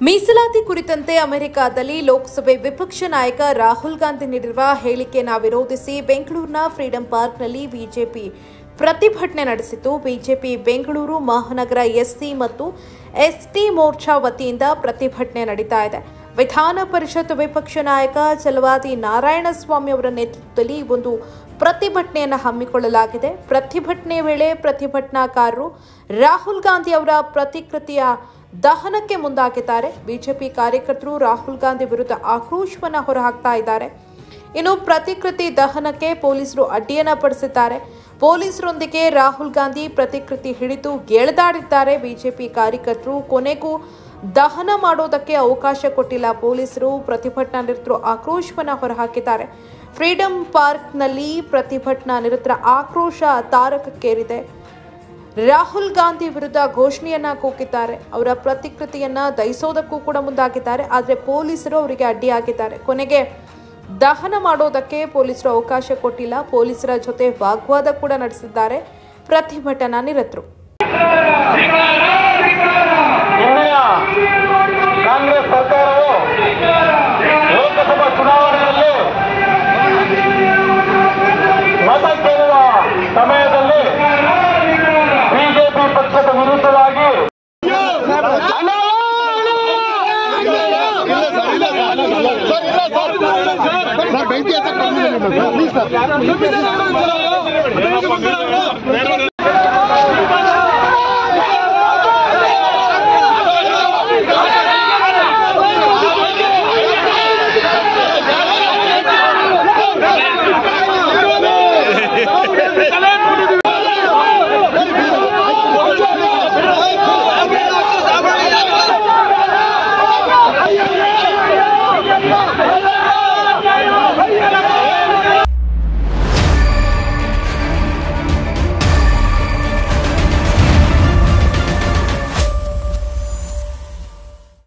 ಮೀಸಲಾತಿ ಕುರಿತಂತೆ ಅಮೆರಿಕದಲ್ಲಿ ಲೋಕಸಭೆ ವಿಪಕ್ಷ ನಾಯಕ ರಾಹುಲ್ ಗಾಂಧಿ ನೀಡಿರುವ ಹೇಳಿಕೆಯನ್ನು ವಿರೋಧಿಸಿ ಬೆಂಗಳೂರಿನ ಫ್ರೀಡಂ ಪಾರ್ಕ್ನಲ್ಲಿ ಬಿಜೆಪಿ ಪ್ರತಿಭಟನೆ ನಡೆಸಿತು ಬಿಜೆಪಿ ಬೆಂಗಳೂರು ಮಹಾನಗರ ಎಸ್ಸಿ ಮತ್ತು ಎಸ್ಟಿ ಮೋರ್ಚಾ ವತಿಯಿಂದ ಪ್ರತಿಭಟನೆ ನಡೀತಾ ಇದೆ ವಿಧಾನ ಪರಿಷತ್ ವಿಪಕ್ಷ ನಾಯಕ ಚಲವಾದಿ ನಾರಾಯಣಸ್ವಾಮಿ ಅವರ ನೇತೃತ್ವದಲ್ಲಿ ಈ ಒಂದು ಪ್ರತಿಭಟನೆಯನ್ನು ಹಮ್ಮಿಕೊಳ್ಳಲಾಗಿದೆ ಪ್ರತಿಭಟನೆ ವೇಳೆ ಪ್ರತಿಭಟನಾಕಾರರು ರಾಹುಲ್ ಗಾಂಧಿ ಅವರ ಪ್ರತಿಕೃತಿಯ ದಹನಕ್ಕೆ ಮುಂದಾಗಿದ್ದಾರೆ ಬಿಜೆಪಿ ಕಾರ್ಯಕರ್ತರು ರಾಹುಲ್ ಗಾಂಧಿ ವಿರುದ್ಧ ಆಕ್ರೋಶವನ್ನ ಹೊರಹಾಕ್ತಾ ಇದ್ದಾರೆ ಇನ್ನು ಪ್ರತಿಕೃತಿ ದಹನಕ್ಕೆ ಪೊಲೀಸರು ಅಡ್ಡಿಯನ್ನ ಪಡಿಸಿದ್ದಾರೆ ಪೊಲೀಸರೊಂದಿಗೆ ರಾಹುಲ್ ಗಾಂಧಿ ಪ್ರತಿಕೃತಿ ಹಿಡಿದು ಎಳೆದಾಡಿದ್ದಾರೆ ಬಿಜೆಪಿ ಕಾರ್ಯಕರ್ತರು ಕೊನೆಗೂ ದಹನ ಮಾಡೋದಕ್ಕೆ ಅವಕಾಶ ಕೊಟ್ಟಿಲ್ಲ ಪೊಲೀಸರು ಪ್ರತಿಭಟನಾ ನಿರತರು ಆಕ್ರೋಶವನ್ನ ಹೊರಹಾಕಿದ್ದಾರೆ ಫ್ರೀಡಂ ಪಾರ್ಕ್ನಲ್ಲಿ ಪ್ರತಿಭಟನಾ ನಿರತರ ಆಕ್ರೋಶ ತಾರಕಕ್ಕೇರಿದೆ ರಾಹುಲ್ ಗಾಂಧಿ ವಿರುದ್ಧ ಘೋಷಣೆಯನ್ನ ಕೂಗಿದ್ದಾರೆ ಅವರ ಪ್ರತಿಕೃತಿಯನ್ನ ದಹಿಸೋದಕ್ಕೂ ಕೂಡ ಮುಂದಾಗಿದ್ದಾರೆ ಆದರೆ ಪೊಲೀಸರು ಅವರಿಗೆ ಅಡ್ಡಿಯಾಗಿದ್ದಾರೆ ಕೊನೆಗೆ ದಹನ ಮಾಡೋದಕ್ಕೆ ಪೊಲೀಸರು ಅವಕಾಶ ಕೊಟ್ಟಿಲ್ಲ ಪೊಲೀಸರ ಜೊತೆ ವಾಗ್ವಾದ ಕೂಡ ನಡೆಸಿದ್ದಾರೆ ಪ್ರತಿಭಟನಾ ನಿರತರು ಇಂದಿನ ಕಾಂಗ್ರೆಸ್ ಸರ್ಕಾರವು ಲೋಕಸಭಾ ಚುನಾವಣೆಯಲ್ಲಿ ಮತ ಕೇಳುವ ಸಮಯದಲ್ಲಿ ಬಿಜೆಪಿ ಪಕ್ಷದ ವಿರುದ್ಧವಾಗಿ ಸರ್ ಬೆಂಕಿ ಹಚ್ಚಕ್ಕೆ ಬಂದಿದ್ದೀನಿ ಪ್ಲೀಸ್ ಸರ್